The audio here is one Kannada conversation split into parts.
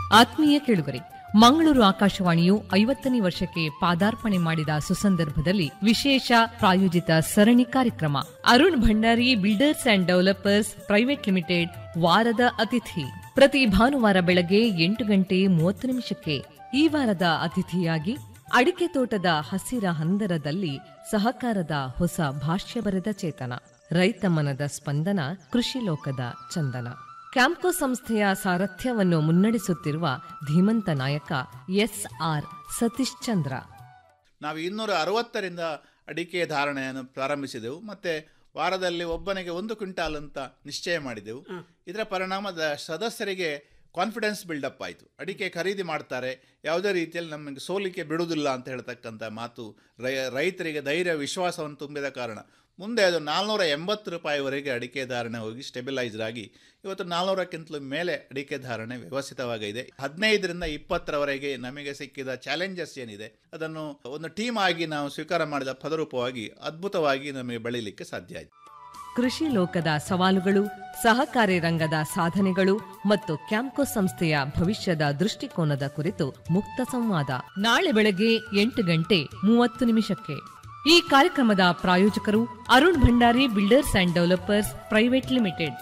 ಆತ್ಮೀಯ ಕೇಳುಗರೆ ಮಂಗಳೂರು ಆಕಾಶವಾಣಿಯು ಐವತ್ತನೇ ವರ್ಷಕ್ಕೆ ಪಾದಾರ್ಪಣೆ ಮಾಡಿದ ಸುಸಂದರ್ಭದಲ್ಲಿ ವಿಶೇಷ ಪ್ರಾಯೋಜಿತ ಸರಣಿ ಕಾರ್ಯಕ್ರಮ Arun Bhandari builders and developers private limited ವಾರದ ಅತಿಥಿ ಪ್ರತಿ ಭಾನುವಾರ ಬೆಳಗ್ಗೆ ಎಂಟು ಗಂಟೆ ಮೂವತ್ತು ನಿಮಿಷಕ್ಕೆ ಈ ವಾರದ ಅತಿಥಿಯಾಗಿ ಅಡಿಕೆ ತೋಟದ ಹಸಿರ ಹಂದರದಲ್ಲಿ ಸಹಕಾರದ ಹೊಸ ಭಾಷ್ಯ ಬರೆದ ಚೇತನ ರೈತ ಮನದ ಸ್ಪಂದನ ಕೃಷಿ ಲೋಕದ ಚಂದನ ಕ್ಯಾಂಪ್ಕೋ ಸಂಸ್ಥೆಯ ಸಾರಥ್ಯವನ್ನು ಮುನ್ನಡೆಸುತ್ತಿರುವ ಧೀಮಂತ ನಾಯಕ ಎಸ್ಆರ್ ಸತೀಶ್ ಚಂದ್ರ ನಾವು ಇನ್ನೂರ ಅರವತ್ತರಿಂದ ಅಡಿಕೆ ಧಾರಣೆಯನ್ನು ಪ್ರಾರಂಭಿಸಿದೆವು ಮತ್ತು ವಾರದಲ್ಲಿ ಒಬ್ಬನಿಗೆ ಒಂದು ಕ್ವಿಂಟಾಲ್ ಅಂತ ನಿಶ್ಚಯ ಮಾಡಿದೆವು ಇದರ ಪರಿಣಾಮದ ಸದಸ್ಯರಿಗೆ ಕಾನ್ಫಿಡೆನ್ಸ್ ಬಿಲ್ಡಪ್ ಆಯಿತು ಅಡಿಕೆ ಖರೀದಿ ಮಾಡ್ತಾರೆ ಯಾವುದೇ ರೀತಿಯಲ್ಲಿ ನಮಗೆ ಸೋಲಿಕೆ ಬಿಡುವುದಿಲ್ಲ ಅಂತ ಹೇಳ್ತಕ್ಕಂಥ ಮಾತು ರೈ ರೈತರಿಗೆ ಧೈರ್ಯ ವಿಶ್ವಾಸವನ್ನು ತುಂಬಿದ ಕಾರಣ ಮುಂದೆ ಅದು ನಾಲ್ನೂರ ಎಂಬತ್ತು ರೂಪಾಯಿವರೆಗೆ ಅಡಿಕೆ ಧಾರಣೆ ಹೋಗಿ ಸ್ಟೆಬಿಲೈಸ್ಡ್ ಆಗಿ ಇವತ್ತು ನಾಲ್ನೂರಕ್ಕಿಂತಲೂ ಮೇಲೆ ಅಡಿಕೆ ಧಾರಣೆ ವ್ಯವಸ್ಥಿತವಾಗಿದೆ ಹದಿನೈದರಿಂದ ಇಪ್ಪತ್ತರವರೆಗೆ ನಮಗೆ ಸಿಕ್ಕಿದ ಚಾಲೆಂಜಸ್ ಏನಿದೆ ಅದನ್ನು ಒಂದು ಟೀಮ್ ಆಗಿ ನಾವು ಸ್ವೀಕಾರ ಮಾಡಿದ ಪದರೂಪವಾಗಿ ಅದ್ಭುತವಾಗಿ ನಮಗೆ ಬೆಳೀಲಿಕ್ಕೆ ಸಾಧ್ಯ ಆಯಿತು ಕೃಷಿ ಲೋಕದ ಸವಾಲುಗಳು ಸಹಕಾರಿ ರಂಗದ ಸಾಧನೆಗಳು ಮತ್ತು ಕ್ಯಾಂಪ್ಕೋ ಸಂಸ್ಥೆಯ ಭವಿಷ್ಯದ ದೃಷ್ಟಿಕೋನದ ಕುರಿತು ಮುಕ್ತ ಸಂವಾದ ನಾಳೆ ಬೆಳಗ್ಗೆ ಎಂಟು ಗಂಟೆ ಮೂವತ್ತು ನಿಮಿಷಕ್ಕೆ ಈ ಕಾರ್ಯಕ್ರಮದ ಪ್ರಾಯೋಜಕರು Arun Bhandari builders and developers private limited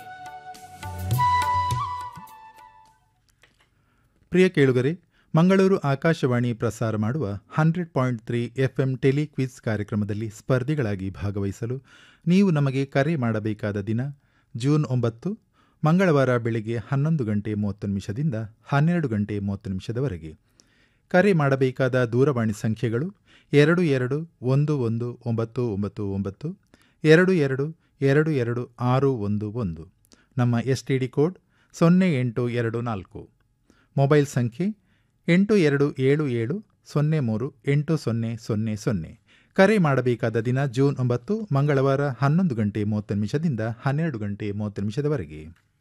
ಪ್ರಿಯ ಕೇಳುಗರೆ ಮಂಗಳೂರು ಆಕಾಶವಾಣಿ ಪ್ರಸಾರ ಮಾಡುವ hundred point three FM telequiz ಕಾರ್ಯಕ್ರಮದಲ್ಲಿ ಸ್ಪರ್ಧಿಗಳಾಗಿ ಭಾಗವಹಿಸಲು ನೀವು ನಮಗೆ ಕರೆ ಮಾಡಬೇಕಾದ ದಿನ ಜೂನ್ ಒಂಬತ್ತು ಮಂಗಳವಾರ ಬೆಳಿಗ್ಗೆ ಹನ್ನೊಂದು ಗಂಟೆ ಮೂವತ್ತು ನಿಮಿಷದಿಂದ ಹನ್ನೆರಡು ಗಂಟೆ ಮೂವತ್ತು ನಿಮಿಷದವರೆಗೆ ಕರೆ ಮಾಡಬೇಕಾದ ದೂರವಾಣಿ ಸಂಖ್ಯೆಗಳು ಎರಡು ಎರಡು ಒಂದು ಒಂದು ಒಂಬತ್ತು ಒಂಬತ್ತು ಒಂಬತ್ತು ಎರಡು ಎರಡು ಎರಡು ಎರಡು ಆರು ಒಂದು ಒಂದು ನಮ್ಮ ಎಸ್ ಟಿ ಡಿ ಕೋಡ್ ಸೊನ್ನೆ ಎಂಟು ಎರಡು ನಾಲ್ಕು ಮೊಬೈಲ್ ಸಂಖ್ಯೆ ಎಂಟು ಎರಡು ಏಳು ಏಳು ಸೊನ್ನೆ ಮೂರು ಎಂಟು ಸೊನ್ನೆ ಸೊನ್ನೆ ಸೊನ್ನೆ ಕರೆ ಮಾಡಬೇಕಾದ ದಿನ ಜೂನ್ ಒಂಬತ್ತು ಮಂಗಳವಾರ ಹನ್ನೊಂದು ಗಂಟೆ ಮೂವತ್ತು ನಿಮಿಷದಿಂದ ಹನ್ನೆರಡು ಗಂಟೆ ಮೂವತ್ತು ನಿಮಿಷದವರೆಗೆ